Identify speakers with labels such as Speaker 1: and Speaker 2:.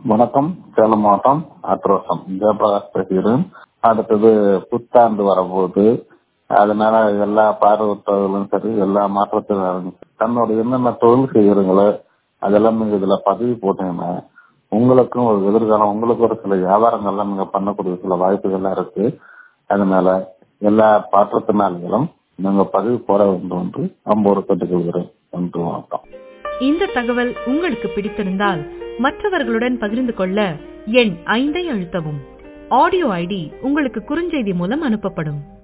Speaker 1: வணக்கம் சேலம் மாவட்டம் ஆக்ரோஷம் ஜெயபிரகாஷ் பேசுகிறேன் அடுத்தது புத்தாண்டு வரப்போகுது அதனால எல்லா பார்வையற்றவர்களும் சரி எல்லா மாற்றத்தினரும் தன்னோட என்னென்ன தொழில் செய்கிறீங்களோ அதெல்லாம் நீங்க இதுல பதிவு போட்டீங்கன்னா உங்களுக்கும் ஒரு எதிர்காலம் உங்களுக்கு ஒரு சில வியாபாரங்கள்லாம் நீங்க பண்ணக்கூடிய சில வாய்ப்புகள்லாம் இருக்கு அதனால எல்லா பாற்றத்தினாளிகளும் நீங்க பதிவு போட வேண்டும் என்று அம்போடு கேட்டுக்கொள்கிறேன் நன்றி வணக்கம்
Speaker 2: இந்த தகவல் உங்களுக்கு பிடித்திருந்தால் மற்றவர்களுடன் பகிர்ந்து கொள்ள எண் ஐந்தை அழுத்தவும் ஆடியோ ஐடி உங்களுக்கு குறுஞ்செய்தி மூலம் அனுப்பப்படும்